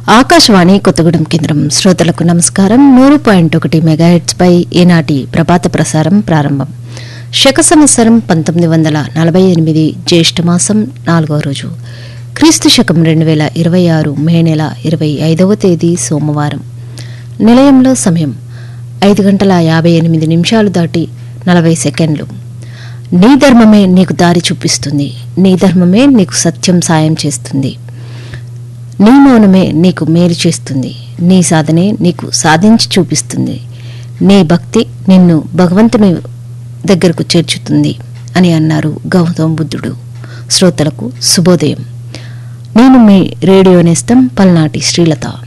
ఆకాశవాణి కొత్తగూడెం కేంద్రం శ్రోతలకు నమస్కారం నూరు పాయింట్ ఒకటి మెగాహెట్స్ పై ఈనాటి ప్రభాత ప్రసారం ప్రారంభం శక సంవత్సరం పంతొమ్మిది వందల నలభై ఎనిమిది జ్యేష్ఠమాసం నాలుగో రోజు క్రీస్తు శకం రెండు వేల ఇరవై ఆరు మే నెల ఇరవై ఐదవ తేదీ సోమవారం నిలయంలో సమయం ఐదు గంటల యాభై ఎనిమిది నిమిషాలు దాటి నలభై సెకండ్లు నీ ధర్మమే నీకు దారి చూపిస్తుంది నీ ధర్మమే నీకు సత్యం సాయం చేస్తుంది నీ మౌనమే నీకు మేలు చేస్తుంది నీ సాధనే నీకు సాధించి చూపిస్తుంది నీ భక్తి నిన్ను భగవంతుని దగ్గరకు చేర్చుతుంది అని అన్నారు గౌతమ బుద్ధుడు శ్రోతలకు శుభోదయం నేను మీ రేడియో నేస్తం పల్నాటి శ్రీలత